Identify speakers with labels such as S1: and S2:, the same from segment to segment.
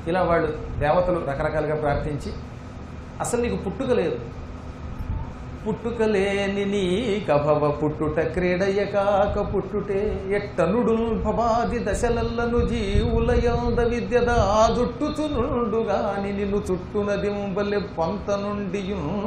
S1: ఇలా వాళ్ళు దేవతలు రకరకాలుగా ప్రార్థించి అసలు నీకు పుట్టుక లేదు పుట్టుక లేని నీ కభవ పుట్టుట క్రీడయ కాక పుట్టుటే ఎట్టనుడు భవాది దశలల్లను జీవులయంద విద్యద జుట్టుచునుండుగాని నిన్ను చుట్టునదింబలె పంత నుండి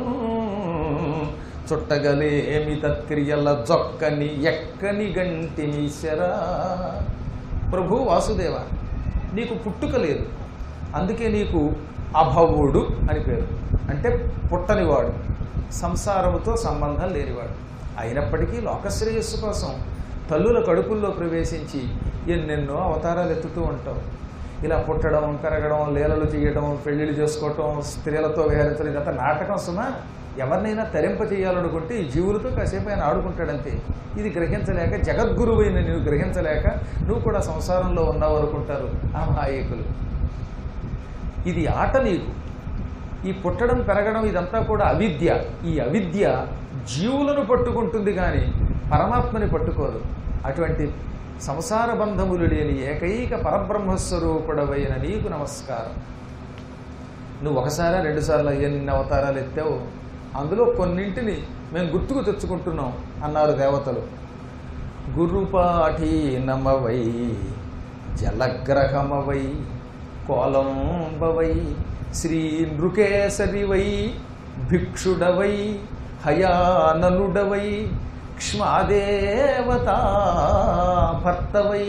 S1: చుట్టగలేమి తత్క్రియల జొక్కని ఎక్కని గంటినీశ్వరా ప్రభు వాసుదేవ నీకు పుట్టుక లేదు అందుకే నీకు అభవుడు అని పేరు అంటే పుట్టనివాడు సంసారముతో సంబంధం లేనివాడు అయినప్పటికీ లోకశ్రేయస్సు కోసం తల్లుల కడుపుల్లో ప్రవేశించి ఎన్నెన్నో అవతారాలు ఎత్తుతూ ఉంటావు ఇలా పుట్టడం పెరగడం లీలలు చేయడం పెళ్లిళ్ళు చేసుకోవటం స్త్రీలతో విహరించడం ఇదంతా నాటకం సుమా ఎవరినైనా తరింప చేయాలనుకుంటే ఈ జీవులతో కాసేపు ఆయన ఆడుకుంటాడంతే ఇది గ్రహించలేక జగద్గురువైన నువ్వు గ్రహించలేక నువ్వు కూడా సంసారంలో ఉన్నావు అనుకుంటారు ఆ మాయకులు ఇది ఆట నీకు ఈ పుట్టడం పెరగడం ఇదంతా కూడా అవిద్య ఈ అవిద్య జీవులను పట్టుకుంటుంది కానీ పరమాత్మని పట్టుకోదు అటువంటి సంసార బంధములు లేని ఏకైక పరబ్రహ్మస్వరూపుడవైన నీకు నమస్కారం నువ్వు ఒకసారి రెండుసార్లు ఎన్ని అవతారాలు ఎత్తావు అందులో కొన్నింటిని మేము గుర్తుకు తెచ్చుకుంటున్నాం అన్నారు దేవతలు గురుపాఠీ నమవై జలగ్రహమవై కోలంబవై శ్రీ నృకేసరివై భిక్షుడవై హయాననుడవై క్ష్మాదేవతా భర్తవై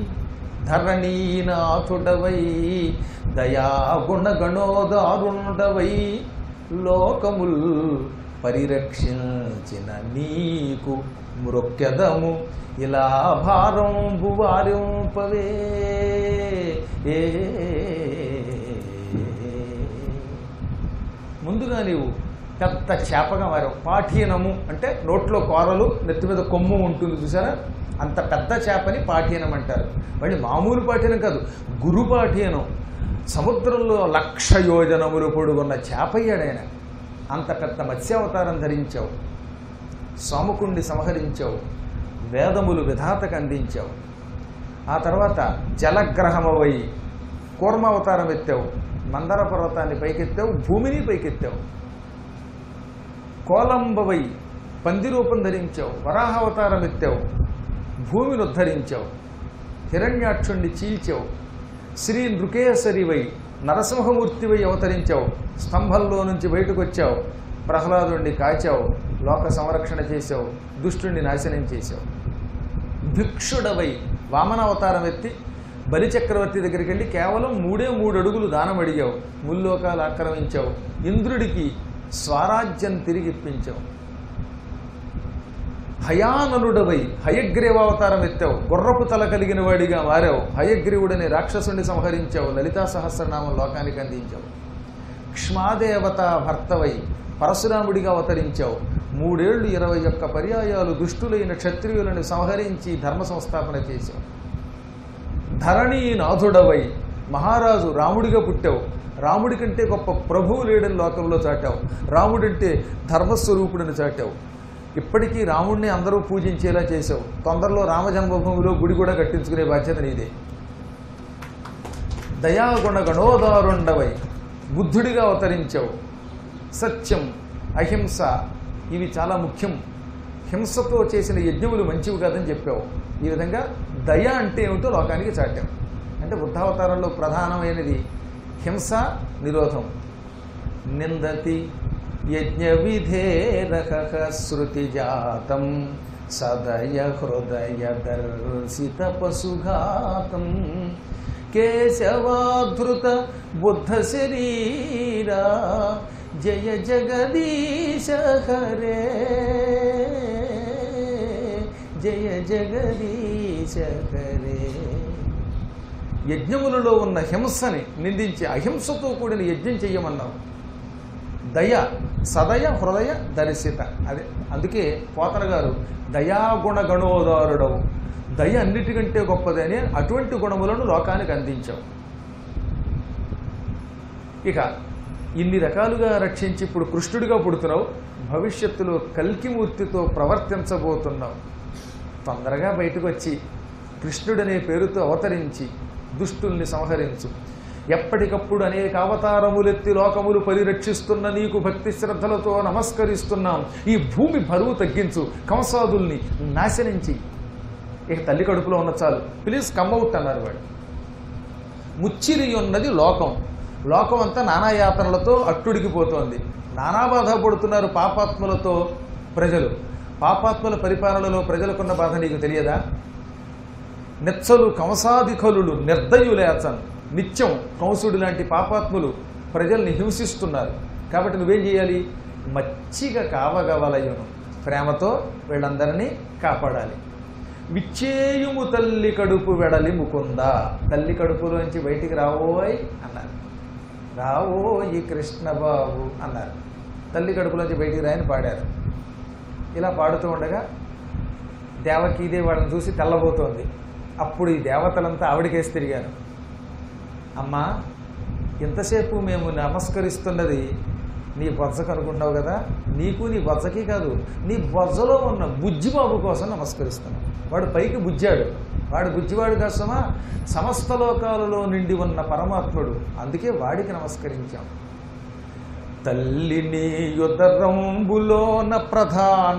S1: ధరణీనాథుడవై దయాగుణగణోదారుండవై లోకముల్ పరిరక్షించిన నీకు మృక్యదము ఇలా భారంబు వారింపవే ఏ ముందుగా నీవు పెద్ద చేపగా మారావు పాఠీనము అంటే నోట్లో కూరలు నెత్తి మీద కొమ్ము ఉంటుంది చూసారా అంత పెద్ద చేపని పాఠీనం అంటారు మళ్ళీ మామూలు పాఠీనం కాదు గురు పాఠీనం సముద్రంలో లక్ష యోజనములు పొడుగున్న చేపయ్యాడైన అంత పెద్ద మత్స్యావతారం ధరించావు సోమకుండి సంహరించావు వేదములు విధాతకు అందించావు ఆ తర్వాత జలగ్రహమవై కూర్మావతారం ఎత్తావు మందర పర్వతాన్ని పైకెత్తావు భూమిని పైకెత్తావు కోలంబవై పంది రూపం ధరించావు వరాహావతారం ఎత్తావు భూమిని ఉద్ధరించావు హిరణ్యాక్షుణ్ణి చీల్చావు శ్రీ నృకేసరివై నరసింహమూర్తివై అవతరించావు స్తంభంలో నుంచి బయటకు వచ్చావు ప్రహ్లాదుణ్ణి కాచావు లోక సంరక్షణ చేశావు దుష్టుణ్ణి నాశనం చేశావు భిక్షుడవై వామనావతారం ఎత్తి బలిచక్రవర్తి దగ్గరికి వెళ్ళి కేవలం మూడే మూడు అడుగులు దానం అడిగావు ముల్లోకాలు ఆక్రమించావు ఇంద్రుడికి స్వరాజ్యం తిరిగి ఇప్పించావు హయాననుడవై హయగ్రీవావతారం ఎత్తావు గుర్రపు తల కలిగిన వాడిగా మారావు హయగ్రీవుడని రాక్షసుని సంహరించావు లలితా సహస్రనామం లోకానికి అందించావు క్ష్మాదేవత భర్తవై పరశురాముడిగా అవతరించావు మూడేళ్లు ఇరవై ఒక్క పర్యాయాలు దుష్టులైన క్షత్రియులను సంహరించి ధర్మ సంస్థాపన చేశావు ధరణీనాథుడవై మహారాజు రాముడిగా పుట్టావు రాముడి కంటే గొప్ప ప్రభువు లేడని లోకంలో చాటావు రాముడంటే ధర్మస్వరూపుడని చాటావు ఇప్పటికీ రాముడిని అందరూ పూజించేలా చేశావు తొందరలో రామజన్మభూమిలో గుడి కూడా కట్టించుకునే బాధ్యత నీదే దయాగుణ గణోదారుండవై బుద్ధుడిగా అవతరించావు సత్యం అహింస ఇవి చాలా ముఖ్యం హింసతో చేసిన యజ్ఞములు మంచివి కాదని చెప్పావు ఈ విధంగా దయ అంటే ఏమిటో లోకానికి చాటాం అంటే బుద్ధావతారంలో ప్రధానమైనది హింస నిరోధం నిందతి యజ్ఞ విధేరక శృతి జాతం సదయ హృదయ దర్శిత పశుఘాతం కేశవాధృత బుద్ధ శరీరా జయ జగదీశ హరే జయ జగదీశ హరే యజ్ఞములలో ఉన్న హింసని నిందించి అహింసతో కూడిన యజ్ఞం చెయ్యమన్నావు దయ సదయ హృదయ దర్శిత అదే అందుకే పోతన గారు దయాగుణ గణోదారుడవు దయ అన్నిటికంటే గొప్పదని అటువంటి గుణములను లోకానికి అందించావు ఇక ఇన్ని రకాలుగా రక్షించి ఇప్పుడు కృష్ణుడిగా పుడుతున్నావు భవిష్యత్తులో కల్కిమూర్తితో ప్రవర్తించబోతున్నావు తొందరగా బయటకు వచ్చి కృష్ణుడనే పేరుతో అవతరించి దుష్టుల్ని సంహరించు ఎప్పటికప్పుడు అనేక అవతారములెత్తి లోకములు పరిరక్షిస్తున్న నీకు భక్తి శ్రద్ధలతో నమస్కరిస్తున్నాం ఈ భూమి బరువు తగ్గించు కంసాదుల్ని నాశనించి ఇక తల్లి కడుపులో ఉన్న చాలు ప్లీజ్ కమ్అవుట్ అన్నారు వాడు ముచ్చిరి ఉన్నది లోకం లోకం అంతా నానా యాతనలతో అట్టుడికిపోతోంది నానా బాధ పడుతున్నారు పాపాత్ములతో ప్రజలు పాపాత్ముల పరిపాలనలో ప్రజలకున్న బాధ నీకు తెలియదా నెచ్చలు కంసాధికలులు నిర్దయులేచన్ నిత్యం కంసుడు లాంటి పాపాత్ములు ప్రజల్ని హింసిస్తున్నారు కాబట్టి నువ్వేం చేయాలి మచ్చిగా కావగవలయును ప్రేమతో వీళ్ళందరినీ కాపాడాలి విచ్చేయుము తల్లి కడుపు వెడలి ముకుందా తల్లి కడుపులోంచి బయటికి రావోయ్ అన్నారు రావోయి కృష్ణబాబు అన్నారు తల్లి కడుపులోంచి బయటికి రాయని పాడారు ఇలా పాడుతూ ఉండగా దేవకీదే వాళ్ళని చూసి తెల్లబోతోంది అప్పుడు ఈ దేవతలంతా ఆవిడకేసి తిరిగారు అమ్మా ఇంతసేపు మేము నమస్కరిస్తున్నది నీ బొజ్జకు అనుకుంటావు కదా నీకు నీ బొజ్జకి కాదు నీ బొజ్జలో ఉన్న బుజ్జిబాబు కోసం నమస్కరిస్తున్నాం వాడు పైకి బుజ్జాడు వాడు బుజ్జివాడు కోసమా సమస్త లోకాలలో నిండి ఉన్న పరమాత్ముడు అందుకే వాడికి నమస్కరించాం తల్లిని యుదరంబులోన ప్రధాన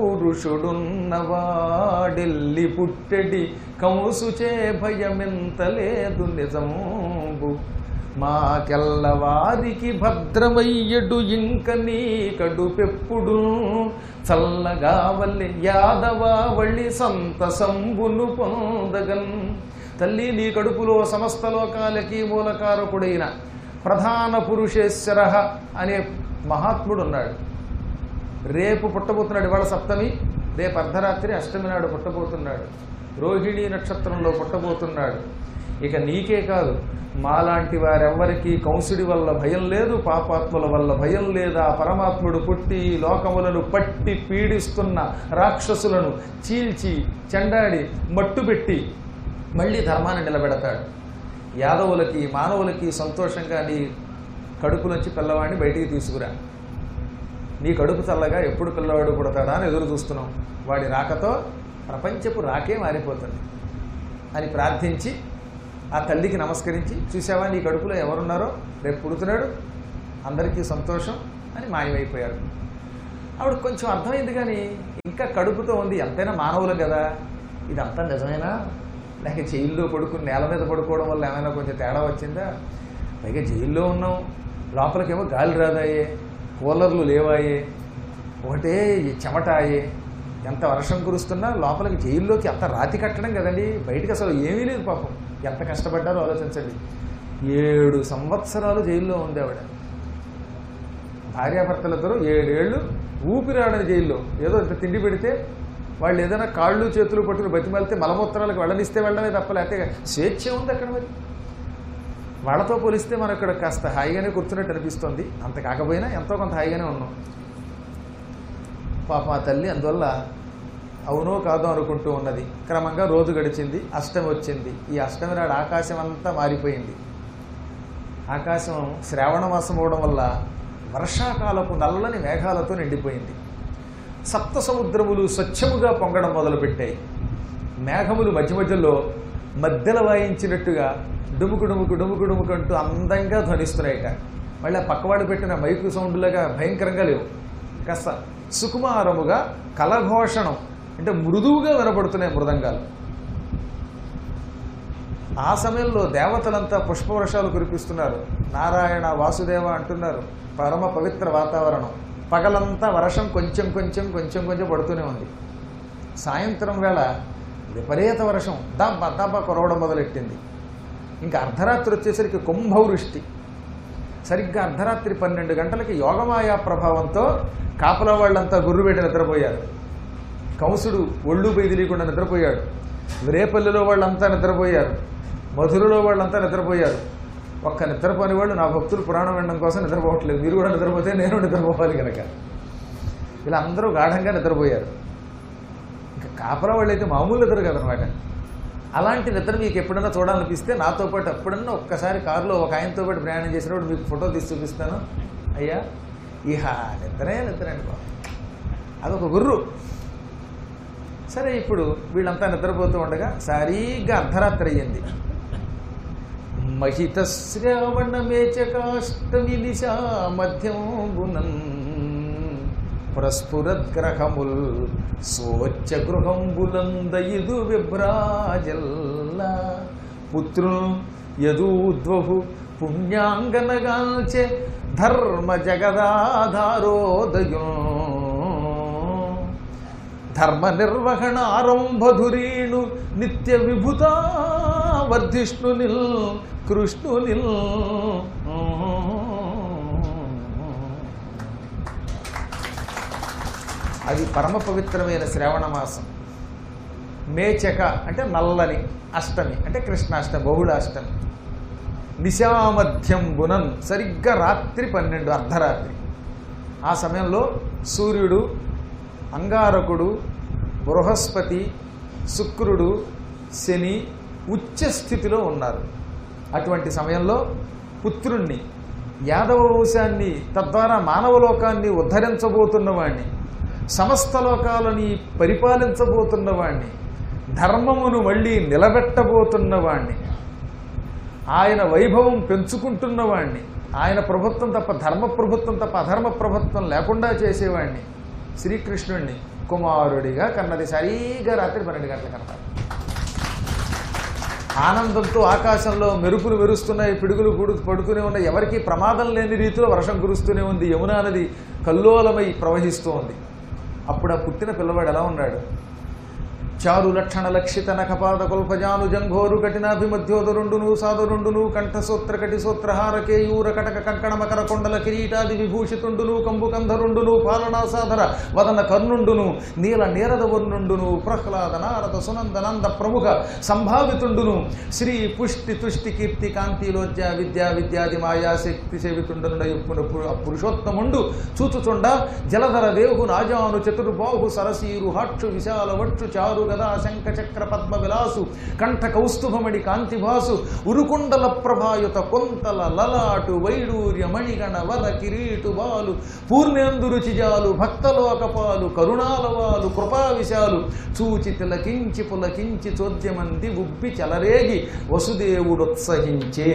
S1: పురుషుడున్నవాడెల్లి పుట్టెడి కంసుచే భయమెంత లేదు నిజంబు మాకెల్లవారికి భద్రమయ్యడు ఇంక నీ కడుపెప్పుడు చల్లగా వల్లి యాదవావళి సంతసంబును పొందగన్ తల్లి నీ కడుపులో సమస్త లోకాలకి మూలకారకుడైన ప్రధాన పురుషేశ్వర అనే మహాత్ముడు ఉన్నాడు రేపు పుట్టబోతున్నాడు ఇవాళ సప్తమి రేపు అర్ధరాత్రి అష్టమి నాడు పుట్టబోతున్నాడు రోహిణీ నక్షత్రంలో పుట్టబోతున్నాడు ఇక నీకే కాదు మాలాంటి వారెవ్వరికీ కంసుడి వల్ల భయం లేదు పాపాత్ముల వల్ల భయం లేదా పరమాత్ముడు పుట్టి ఈ లోకములను పట్టి పీడిస్తున్న రాక్షసులను చీల్చి చెండాడి మట్టుపెట్టి మళ్ళీ ధర్మాన్ని నిలబెడతాడు యాదవులకి మానవులకి సంతోషంగా నీ కడుపులోంచి పిల్లవాడిని బయటికి తీసుకురా నీ కడుపు చల్లగా ఎప్పుడు పిల్లవాడు పుడతాడా అని ఎదురు చూస్తున్నాం వాడి రాకతో ప్రపంచపు రాకే మారిపోతుంది అని ప్రార్థించి ఆ తల్లికి నమస్కరించి చూసావా నీ కడుపులో ఎవరున్నారో రేపు పుడుతున్నాడు అందరికీ సంతోషం అని మాయమైపోయాడు ఆవిడ కొంచెం అర్థమైంది కానీ ఇంకా కడుపుతో ఉంది ఎంతైనా మానవులు కదా ఇదంతా నిజమేనా లేక జైల్లో పడుకుని నేల మీద పడుకోవడం వల్ల ఏమైనా కొంచెం తేడా వచ్చిందా పైగా జైల్లో ఉన్నాం లోపలికేమో గాలి రాదాయే కూలర్లు లేవాయే ఒకటే ఈ చెమట ఆయే ఎంత వర్షం కురుస్తున్నా లోపలికి జైల్లోకి అంత రాతి కట్టడం కదండి బయటికి అసలు ఏమీ లేదు పాపం ఎంత కష్టపడ్డారో ఆలోచించండి ఏడు సంవత్సరాలు జైల్లో ఉంది ఆవిడ భార్యాభర్తలిద్దరూ ఏడేళ్ళు ఊపిరాడని జైల్లో ఏదో ఇంత తిండి పెడితే వాళ్ళు ఏదైనా కాళ్ళు చేతులు పట్టుకుని బతిమాలితే మలమూత్రాలకు వెళ్ళనిస్తే వెళ్ళడమే తప్ప లేకపోతే స్వేచ్ఛ ఉంది అక్కడ మరి వాళ్ళతో పోలిస్తే మనం ఇక్కడ కాస్త హాయిగానే కూర్చున్నట్టు అనిపిస్తుంది అంత కాకపోయినా ఎంతో కొంత హాయిగానే ఉన్నాం పాప ఆ తల్లి అందువల్ల అవునో కాదో అనుకుంటూ ఉన్నది క్రమంగా రోజు గడిచింది అష్టమి వచ్చింది ఈ అష్టమి నాడు ఆకాశం అంతా మారిపోయింది ఆకాశం శ్రావణ మాసం అవడం వల్ల వర్షాకాలపు నల్లని మేఘాలతో నిండిపోయింది సప్త సముద్రములు స్వచ్ఛముగా పొంగడం మొదలుపెట్టాయి మేఘములు మధ్య మధ్యలో మధ్యలో వాయించినట్టుగా డుముకు డుముకు డుముకు డుముకు అంటూ అందంగా ధ్వనిస్తున్నాయిట మళ్ళీ ఆ పక్కవాడు పెట్టిన మైకు సౌండ్లుగా భయంకరంగా లేవు కాస్త సుకుమారముగా కలఘోషణం అంటే మృదువుగా వినపడుతున్నాయి మృదంగాలు ఆ సమయంలో దేవతలంతా పుష్పవర్షాలు కురిపిస్తున్నారు నారాయణ వాసుదేవ అంటున్నారు పరమ పవిత్ర వాతావరణం పగలంతా వర్షం కొంచెం కొంచెం కొంచెం కొంచెం పడుతూనే ఉంది సాయంత్రం వేళ విపరీత వర్షం దబ్బ దబ్బ కురవడం మొదలెట్టింది ఇంకా అర్ధరాత్రి వచ్చేసరికి కుంభవృష్టి సరిగ్గా అర్ధరాత్రి పన్నెండు గంటలకి యోగమాయా ప్రభావంతో కాపలా వాళ్ళంతా గుర్రు పెట్టి నిద్రపోయారు కంసుడు ఒళ్ళు బయదిలీయకుండా నిద్రపోయాడు రేపల్లిలో వాళ్ళంతా నిద్రపోయారు మధురలో వాళ్ళంతా నిద్రపోయారు ఒక్క నిద్రపోని వాళ్ళు నా భక్తులు పురాణం వినడం కోసం నిద్రపోవట్లేదు మీరు కూడా నిద్రపోతే నేను నిద్రపోవాలి కనుక ఇలా అందరూ గాఢంగా నిద్రపోయారు ఇంకా కాపలా వాళ్ళు అయితే మామూలు నిద్ర కదనమాట అలాంటి నిద్ర మీకు ఎప్పుడన్నా చూడాలనిపిస్తే నాతో పాటు ఎప్పుడన్నా ఒక్కసారి కారులో ఒక ఆయనతో పాటు ప్రయాణం చేసినప్పుడు మీకు ఫోటో తీసి చూపిస్తాను అయ్యా ఇహ నిద్రే నిద్ర అనుకో అదొక గుర్రు సరే ఇప్పుడు వీళ్ళంతా నిద్రపోతూ ఉండగా సరిగ్గా అర్ధరాత్రి అయ్యింది మహిత శ్రావణమేచకాష్టమి నిశా మధ్యంబునన్ ప్రస్ఫురద్గ్రహముల్ సోచ్చ గృహంబులందయిదు విభ్రాజల్ల పుత్రును యదూద్వహు పుణ్యాంగనగాల్చే ధర్మ జగదాధారోదయం ధర్మ నిర్వహణ ఆరంభధురీణు నిత్య విభుత వర్ధిష్ణునిల్ కృష్ణునిల్ అది పరమ పవిత్రమైన శ్రావణ మాసం మేచక అంటే నల్లని అష్టమి అంటే కృష్ణాష్టమి బహుళాష్టమి నిశామధ్యం గుణం సరిగ్గా రాత్రి పన్నెండు అర్ధరాత్రి ఆ సమయంలో సూర్యుడు అంగారకుడు బృహస్పతి శుక్రుడు శని ఉచ్చ స్థితిలో ఉన్నారు అటువంటి సమయంలో పుత్రుణ్ణి యాదవ వంశాన్ని తద్వారా మానవ లోకాన్ని ఉద్ధరించబోతున్నవాణ్ణి సమస్త లోకాలని పరిపాలించబోతున్నవాణ్ణి ధర్మమును మళ్ళీ నిలబెట్టబోతున్నవాణ్ణి ఆయన వైభవం పెంచుకుంటున్నవాణ్ణి ఆయన ప్రభుత్వం తప్ప ధర్మ ప్రభుత్వం తప్ప అధర్మ ప్రభుత్వం లేకుండా చేసేవాడిని శ్రీకృష్ణుణ్ణి కుమారుడిగా కన్నది సరిగా రాత్రి పన్నెండు గంటల కన్నా ఆనందంతో ఆకాశంలో మెరుపులు మెరుస్తున్నాయి పిడుగులు గుడు పడుతూనే ఉన్నాయి ఎవరికీ ప్రమాదం లేని రీతిలో వర్షం కురుస్తూనే ఉంది యమునా నది కల్లోలమై ప్రవహిస్తూ ఉంది అప్పుడు ఆ పుట్టిన పిల్లవాడు ఎలా ఉన్నాడు చారు లక్షణ లక్షిత నఖపాద కుల్పజాను జంఘోరు కఠినాభిమధ్యోదరుండును సాధురుండును కంఠసూత్ర కటి సూత్రహార కేయూర కటక కంకణ మకర కొండల కిరీటాది విభూషితుండును కంబు కంధరుండును పాలనా సాధర వదన కర్ణుండును నీల నీరద వర్ణుండును ప్రహ్లాద నారద సునంద నంద ప్రముఖ సంభావితుండును శ్రీ పుష్టి తుష్టి కీర్తి కాంతిలోజ్య విద్యా విద్యాది మాయా శక్తి సేవితుండనుడ ఎప్పుడు పురుషోత్తముండు చూచుచుండ జలధర దేవు నాజాను చతుర్బాహు సరసీరు హాక్షు విశాల వక్షు చారు గదా శంఖ చక్ర పద్మ విలాసు కంఠ కౌస్తుభమణి కాంతిభాసు ఉరుకుండల ప్రభాయుత కొంతల లలాటు వైడూర్య మణిగణ వర కిరీటు బాలు పూర్ణేందు రుచిజాలు భక్తలోకపాలు కరుణాలవాలు కృపా విశాలు చూచి తిలకించి పులకించి చోద్యమంది ఉబ్బి చెలరేగి వసుదేవుడొత్సహించే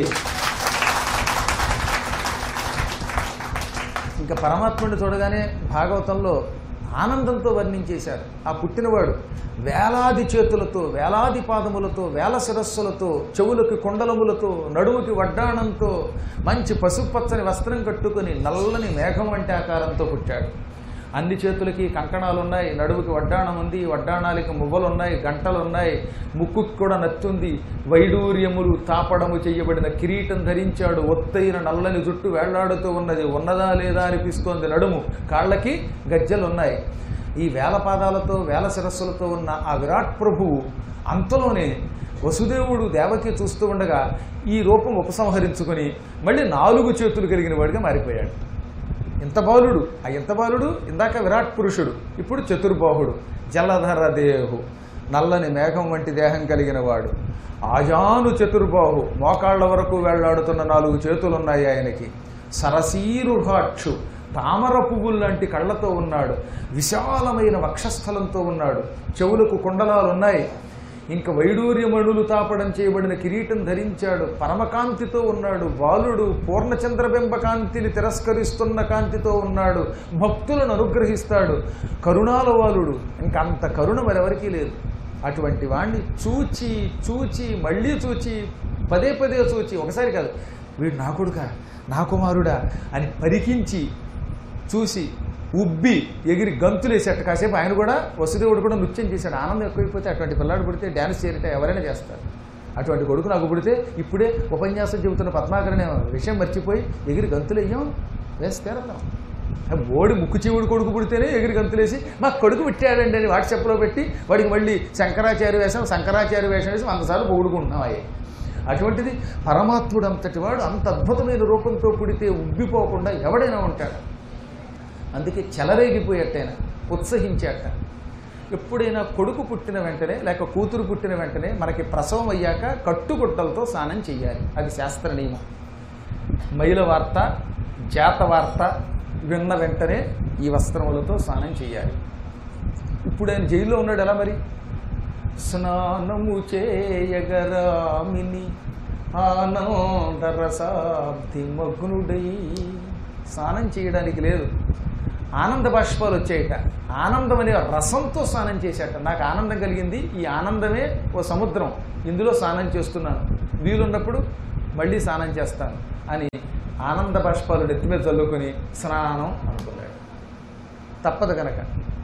S1: ఇంకా పరమాత్ముడిని చూడగానే భాగవతంలో ఆనందంతో వర్ణించేశారు ఆ పుట్టినవాడు వేలాది చేతులతో వేలాది పాదములతో వేల శిరస్సులతో చెవులకు కొండలములతో నడుముకి వడ్డాణంతో మంచి పసుపచ్చని వస్త్రం కట్టుకొని నల్లని మేఘం వంటి ఆకారంతో పుట్టాడు అన్ని చేతులకి కంకణాలు ఉన్నాయి నడుముకి వడ్డాణం ఉంది వడ్డాణాలకి మువ్వలు ఉన్నాయి గంటలు ఉన్నాయి ముక్కుకి కూడా నత్తుంది వైడూర్యములు తాపడము చేయబడిన కిరీటం ధరించాడు ఒత్తైన నల్లని జుట్టు వేళ్లాడుతూ ఉన్నది ఉన్నదా లేదా అనిపిస్తోంది నడుము కాళ్ళకి గజ్జలు ఉన్నాయి ఈ వేల పాదాలతో వేల శిరస్సులతో ఉన్న ఆ విరాట్ ప్రభువు అంతలోనే వసుదేవుడు దేవకి చూస్తూ ఉండగా ఈ రూపం ఉపసంహరించుకొని మళ్ళీ నాలుగు చేతులు కలిగిన వాడిగా మారిపోయాడు ఇంత బాలుడు ఆ ఇంత బాలుడు ఇందాక విరాట్ పురుషుడు ఇప్పుడు చతుర్బాహుడు జలధర దేహు నల్లని మేఘం వంటి దేహం కలిగిన వాడు ఆజాను చతుర్బాహు మోకాళ్ళ వరకు వేళ్లాడుతున్న నాలుగు చేతులు ఉన్నాయి ఆయనకి సరసీరుహాక్షు తామర పువ్వులు లాంటి కళ్ళతో ఉన్నాడు విశాలమైన వక్షస్థలంతో ఉన్నాడు చెవులకు కుండలాలు ఉన్నాయి ఇంకా వైడూర్యమణులు తాపడం చేయబడిన కిరీటం ధరించాడు పరమకాంతితో ఉన్నాడు బాలుడు పూర్ణచంద్రబింబ కాంతిని తిరస్కరిస్తున్న కాంతితో ఉన్నాడు భక్తులను అనుగ్రహిస్తాడు కరుణాల వాలుడు ఇంకా అంత కరుణ మరెవరికీ లేదు అటువంటి వాణ్ణి చూచి చూచి మళ్ళీ చూచి పదే పదే చూచి ఒకసారి కాదు వీడు నా కొడుకా నా కుమారుడా అని పరికించి చూసి ఉబ్బి ఎగిరి గంతులేసేట కాసేపు ఆయన కూడా వసుదేవుడు కూడా నృత్యం చేశాడు ఆనందం ఎక్కువైపోతే అటువంటి పిల్లాడు పుడితే డ్యాన్స్ చేయట ఎవరైనా చేస్తారు అటువంటి కొడుకు నాకు పుడితే ఇప్పుడే ఉపన్యాసం చెబుతున్న పద్మాకరణ విషయం మర్చిపోయి ఎగిరి గంతులేయం వేసి తీరతాం బోడి ముక్కు చెవుడు కొడుకు పుడితేనే ఎగిరి గంతులేసి మా కొడుకు పుట్టాడండి అని వాట్సాప్లో పెట్టి వాడికి మళ్ళీ శంకరాచార్య వేషం శంకరాచార్య వేషం వేసి వందసార్లు పొగుడుకుంటున్నాం అయ్యి అటువంటిది పరమాత్ముడు అంతటి వాడు అంత అద్భుతమైన రూపంతో పుడితే ఉబ్బిపోకుండా ఎవడైనా ఉంటాడు అందుకే చెలరేగిపోయేట్టయినా ఉత్సహించాట ఎప్పుడైనా కొడుకు పుట్టిన వెంటనే లేక కూతురు పుట్టిన వెంటనే మనకి ప్రసవం అయ్యాక కట్టుగుట్టలతో స్నానం చేయాలి అది శాస్త్ర నియమం మైల వార్త జాత వార్త విన్న వెంటనే ఈ వస్త్రములతో స్నానం చేయాలి ఇప్పుడు ఆయన జైల్లో ఉన్నాడు ఎలా మరి స్నానము చేయగరామిని ఆనందరసాబ్ది మగ్నుడై స్నానం చేయడానికి లేదు ఆనంద బాష్పాలు వచ్చాయట ఆనందం అనే రసంతో స్నానం చేశాట నాకు ఆనందం కలిగింది ఈ ఆనందమే ఓ సముద్రం ఇందులో స్నానం చేస్తున్నాను వీలున్నప్పుడు మళ్ళీ స్నానం చేస్తాను అని ఆనంద బాష్పాలు నెత్తి మీద చల్లుకొని స్నానం అనుకున్నాడు తప్పదు గనక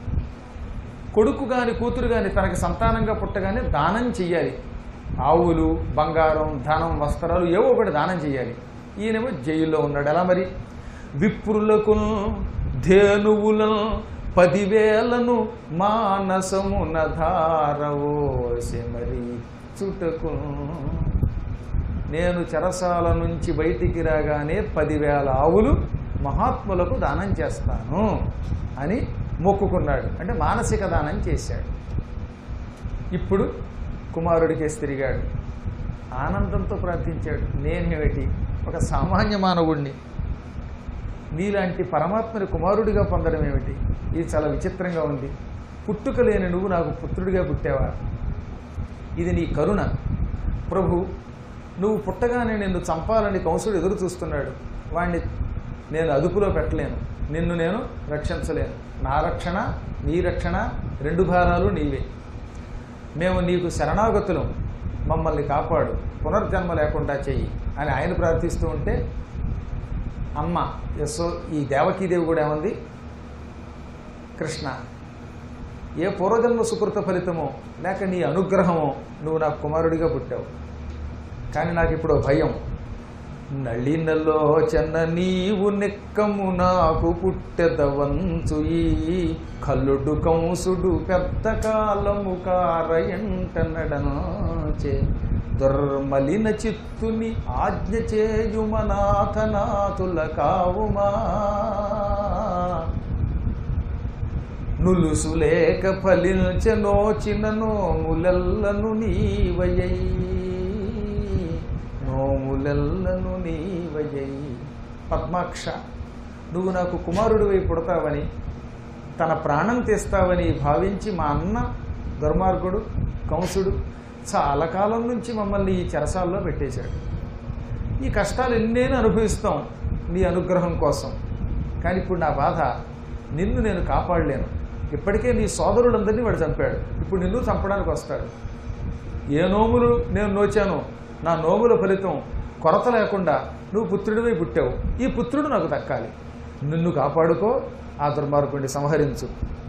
S1: కొడుకు గాని కూతురు గాని తనకి సంతానంగా పుట్టగానే దానం చెయ్యాలి ఆవులు బంగారం ధనం వస్త్రాలు ఏవో ఒకటి దానం చేయాలి ఈయనేమో జైల్లో ఉన్నాడు ఎలా మరి విప్రులకు ధేనువులను పదివేలను మానసమున ధారవోసి మరి చుటకు నేను చెరసాల నుంచి బయటికి రాగానే పదివేల ఆవులు మహాత్ములకు దానం చేస్తాను అని మొక్కుకున్నాడు అంటే మానసిక దానం చేశాడు ఇప్పుడు కుమారుడికేసి తిరిగాడు ఆనందంతో ప్రార్థించాడు నేనేమిటి ఒక సామాన్య మానవుణ్ణి నీలాంటి పరమాత్మని కుమారుడిగా పొందడం ఏమిటి ఇది చాలా విచిత్రంగా ఉంది పుట్టుక లేని నువ్వు నాకు పుత్రుడిగా పుట్టావా ఇది నీ కరుణ ప్రభు నువ్వు పుట్టగానే నిన్ను చంపాలని కంసుడు ఎదురు చూస్తున్నాడు వాణ్ణి నేను అదుపులో పెట్టలేను నిన్ను నేను రక్షించలేను నా రక్షణ నీ రక్షణ రెండు భారాలు నీవే మేము నీకు శరణాగతులం మమ్మల్ని కాపాడు పునర్జన్మ లేకుండా చెయ్యి అని ఆయన ప్రార్థిస్తూ ఉంటే అమ్మ యశో ఈ దేవకీదేవి కూడా ఏమంది కృష్ణ ఏ పూర్వజన్మ సుకృత ఫలితమో లేక నీ అనుగ్రహమో నువ్వు నాకు కుమారుడిగా పుట్టావు కానీ నాకు ఇప్పుడు భయం నళినలో చెన్న నీవు నెక్కము నాకు పుట్టెదవంచు ఈ కల్లుడు కంసుడు పెద్ద కాలము కారయంటనడనాచే దుర్మలిన చిత్తుని ఆజ్ఞ చేయుమనాథనాథుల కావుమా నులుసులేక ఫలించనోచిన నోములెల్లను నీవయ్యై నోములెల్లను నీవయ్యై పద్మాక్ష నువ్వు నాకు కుమారుడివై పుడతావని తన ప్రాణం తీస్తావని భావించి మా అన్న దుర్మార్గుడు కంసుడు చాలా కాలం నుంచి మమ్మల్ని ఈ చెరసాల్లో పెట్టేశాడు ఈ కష్టాలు ఎన్నేను అనుభవిస్తాం నీ అనుగ్రహం కోసం కానీ ఇప్పుడు నా బాధ నిన్ను నేను కాపాడలేను ఇప్పటికే నీ సోదరులందరినీ వాడు చంపాడు ఇప్పుడు నిన్ను చంపడానికి వస్తాడు ఏ నోములు నేను నోచానో నా నోముల ఫలితం కొరత లేకుండా నువ్వు పుత్రుడివై పుట్టావు ఈ పుత్రుడు నాకు దక్కాలి నిన్ను కాపాడుకో ఆ దుర్మార్గుడిని సంహరించు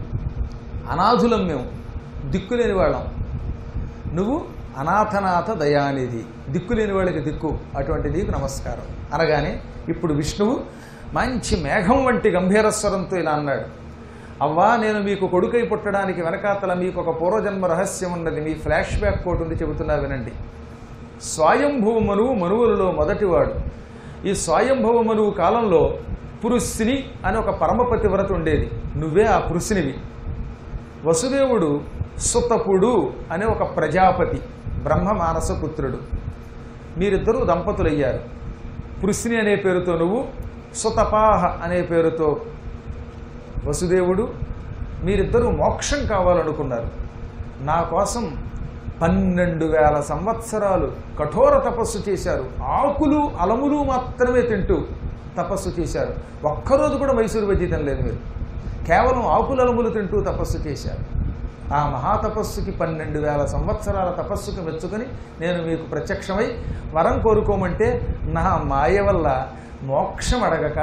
S1: అనాథులం మేము దిక్కులేని వాళ్ళం నువ్వు అనాథనాథ దయానిధి దిక్కులేని వాళ్ళకి దిక్కు అటువంటి నీకు నమస్కారం అనగానే ఇప్పుడు విష్ణువు మంచి మేఘం వంటి గంభీర స్వరంతో ఇలా అన్నాడు అవ్వా నేను మీకు కొడుకై పుట్టడానికి వెనకాతల మీకు ఒక పూర్వజన్మ రహస్యం ఉన్నది మీ ఫ్లాష్ బ్యాక్ కోట్ ఉంది చెబుతున్నా వినండి స్వయంభువ మనువు మనువులలో మొదటివాడు ఈ స్వయంభవ మనువు కాలంలో పురుషిని అని ఒక పరమపతి వ్రత ఉండేది నువ్వే ఆ పురుషునివి వసుదేవుడు సుతపుడు అనే ఒక ప్రజాపతి బ్రహ్మ మానస పుత్రుడు మీరిద్దరూ దంపతులయ్యారు పృశ్ని అనే పేరుతో నువ్వు సుతపాహ అనే పేరుతో వసుదేవుడు మీరిద్దరూ మోక్షం కావాలనుకున్నారు నా కోసం పన్నెండు వేల సంవత్సరాలు కఠోర తపస్సు చేశారు ఆకులు అలములు మాత్రమే తింటూ తపస్సు చేశారు ఒక్కరోజు కూడా మైసూరు బజ్జీ తినలేదు మీరు కేవలం ఆకులు అలములు తింటూ తపస్సు చేశారు ఆ మహాతపస్సుకి పన్నెండు వేల సంవత్సరాల తపస్సుకు మెచ్చుకొని నేను మీకు ప్రత్యక్షమై వరం కోరుకోమంటే నా మాయ వల్ల మోక్షం అడగక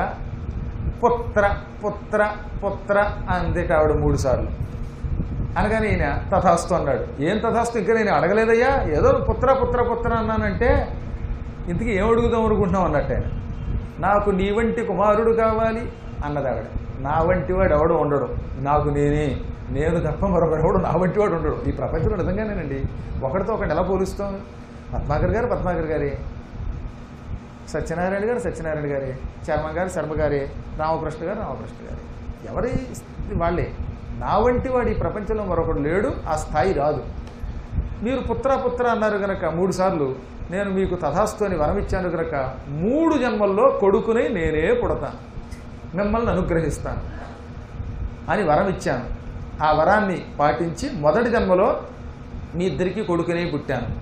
S1: పుత్ర పుత్ర పుత్ర అందేట ఆవిడ మూడు సార్లు అనగానే ఈయన తథాస్తు అన్నాడు ఏం తథాస్తు ఇంకా నేను అడగలేదయ్యా ఏదో పుత్ర పుత్ర పుత్ర అన్నానంటే ఇంతకీ ఏం అడుగుదాం అనుకుంటున్నాం అన్నట్టు ఆయన నాకు నీ వంటి కుమారుడు కావాలి అన్నది ఆవిడ నా వంటి వాడు ఎవడు ఉండడు నాకు నేనే నేను తప్ప మరొకడు నా వంటి వాడు ఉండడు ఈ ప్రపంచంలో నిజంగానేనండి ఒకటితో ఒకటి ఎలా పోలుస్తాం పద్మాకర్ గారు పద్మాకర్ గారే సత్యనారాయణ గారు సత్యనారాయణ గారే శర్మ గారు శర్మ గారే రామకృష్ణ గారు రామకృష్ణ గారే ఎవరి వాళ్ళే నా వంటి వాడు ఈ ప్రపంచంలో మరొకడు లేడు ఆ స్థాయి రాదు మీరు పుత్ర పుత్ర అన్నారు గనక మూడు సార్లు నేను మీకు తథాస్తు అని వరం ఇచ్చాను గనక మూడు జన్మల్లో కొడుకుని నేనే పుడతాను మిమ్మల్ని అనుగ్రహిస్తాను అని వరం ఇచ్చాను ఆ వరాన్ని పాటించి మొదటి జన్మలో మీ ఇద్దరికీ కొడుకునే పుట్టాను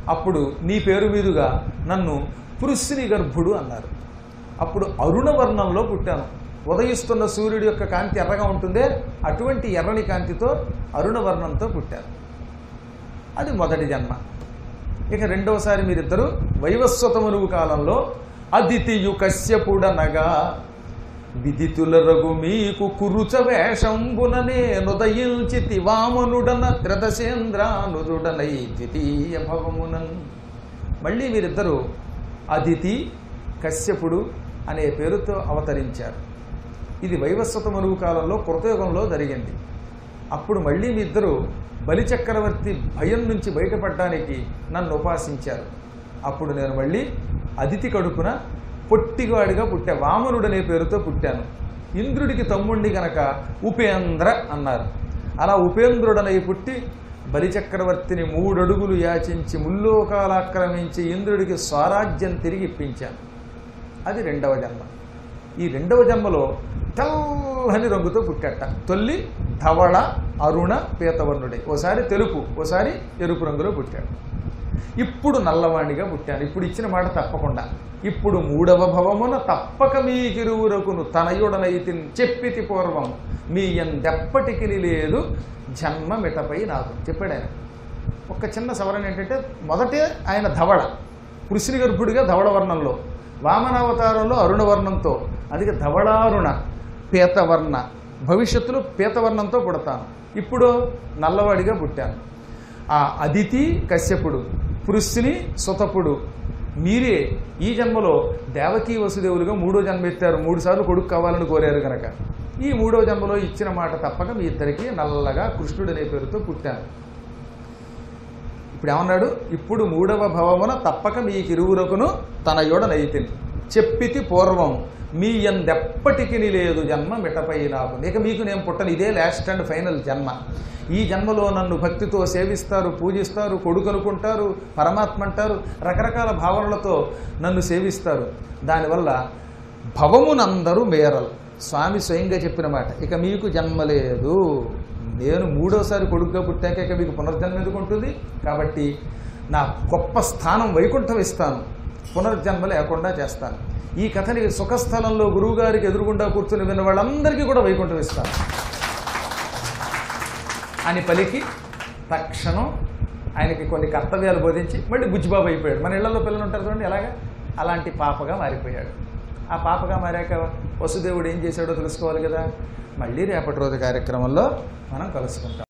S1: అప్పుడు నీ పేరు మీదుగా నన్ను పురుషుని గర్భుడు అన్నారు అప్పుడు అరుణవర్ణంలో పుట్టాను ఉదయిస్తున్న సూర్యుడి యొక్క కాంతి ఎర్రగా ఉంటుందే అటువంటి ఎర్రని కాంతితో అరుణవర్ణంతో పుట్టాను అది మొదటి జన్మ ఇక రెండవసారి మీరిద్దరు వైవస్వతమనువు కాలంలో అదితియు కశ్యపుడనగా విదితుల రఘు మీకు కురుచ వేషంబుననే నుదయించితి వామనుడన త్రదశేంద్రానురుడనై ద్వితీయ భవమునన్ మళ్ళీ వీరిద్దరూ అదితి కశ్యపుడు అనే పేరుతో అవతరించారు ఇది వైవస్వత మరువు కాలంలో కృతయుగంలో జరిగింది అప్పుడు మళ్ళీ మీ ఇద్దరు బలిచక్రవర్తి భయం నుంచి బయటపడడానికి నన్ను ఉపాసించారు అప్పుడు నేను మళ్ళీ అదితి కడుపున పొట్టిగాడిగా పుట్టా వామనుడనే పేరుతో పుట్టాను ఇంద్రుడికి తమ్ముడిని గనక ఉపేంద్ర అన్నారు అలా ఉపేంద్రుడనై పుట్టి బలిచక్రవర్తిని మూడడుగులు యాచించి ముల్లోకాలు ఆక్రమించి ఇంద్రుడికి స్వరాజ్యం తిరిగి ఇప్పించాను అది రెండవ జన్మ ఈ రెండవ జన్మలో తెల్లని రంగుతో పుట్టట తొల్లి ధవళ అరుణ పీతవర్ణుడే ఓసారి తెలుపు ఓసారి ఎరుపు రంగులో పుట్టాడు ఇప్పుడు నల్లవాణిగా పుట్టాను ఇప్పుడు ఇచ్చిన మాట తప్పకుండా ఇప్పుడు మూడవ భవమున తప్పక మీకిరువురకును తనయుడనైతి చెప్పితి పూర్వం మీ ఎందెప్పటికి లేదు జన్మ మిటపై నాకు చెప్పాడు ఆయన ఒక చిన్న సవరణ ఏంటంటే మొదటే ఆయన ధవళ కృష్ణి గర్భుడిగా ధవళ వర్ణంలో వామనావతారంలో అరుణవర్ణంతో అందుకే ధవళారుణ పీతవర్ణ భవిష్యత్తులో పీతవర్ణంతో పుడతాను ఇప్పుడు నల్లవాడిగా పుట్టాను ఆ అదితి కశ్యపుడు పృశ్ని సుతపుడు మీరే ఈ జన్మలో దేవకీ వసుదేవులుగా మూడో జన్మ ఎత్తారు మూడు సార్లు కొడుకు కావాలని కోరారు కనుక ఈ మూడో జన్మలో ఇచ్చిన మాట తప్పక మీ ఇద్దరికి నల్లగా కృష్ణుడు అనే పేరుతో పుట్టాను ఇప్పుడు ఏమన్నాడు ఇప్పుడు మూడవ భవమున తప్పక మీకిరువురకును తన యొడనైతిని చెప్పితి పూర్వం మీ ఎందెప్పటికి లేదు జన్మ మిటపై నాకు ఇక మీకు నేను పుట్టను ఇదే లాస్ట్ అండ్ ఫైనల్ జన్మ ఈ జన్మలో నన్ను భక్తితో సేవిస్తారు పూజిస్తారు కొడుకు అనుకుంటారు పరమాత్మ అంటారు రకరకాల భావనలతో నన్ను సేవిస్తారు దానివల్ల భవమునందరూ మేరలు స్వామి స్వయంగా చెప్పిన మాట ఇక మీకు జన్మ లేదు నేను మూడోసారి కొడుకుగా పుట్టాక ఇక మీకు పునర్జన్మ ఎందుకు ఉంటుంది కాబట్టి నా గొప్ప స్థానం వైకుంఠం ఇస్తాను పునర్జన్మ లేకుండా చేస్తాను ఈ కథని సుఖస్థలంలో గురువుగారికి ఎదురుగుండా కూర్చుని విన్న వాళ్ళందరికీ కూడా వైకుంఠం ఇస్తాను అని పలికి తక్షణం ఆయనకి కొన్ని కర్తవ్యాలు బోధించి మళ్ళీ బుజ్జిబాబు అయిపోయాడు మన ఇళ్లలో పిల్లలు ఉంటారు చూడండి ఎలాగా అలాంటి పాపగా మారిపోయాడు ఆ పాపగా మారాక వసుదేవుడు ఏం చేశాడో తెలుసుకోవాలి కదా మళ్ళీ రేపటి రోజు కార్యక్రమంలో మనం కలుసుకుంటాం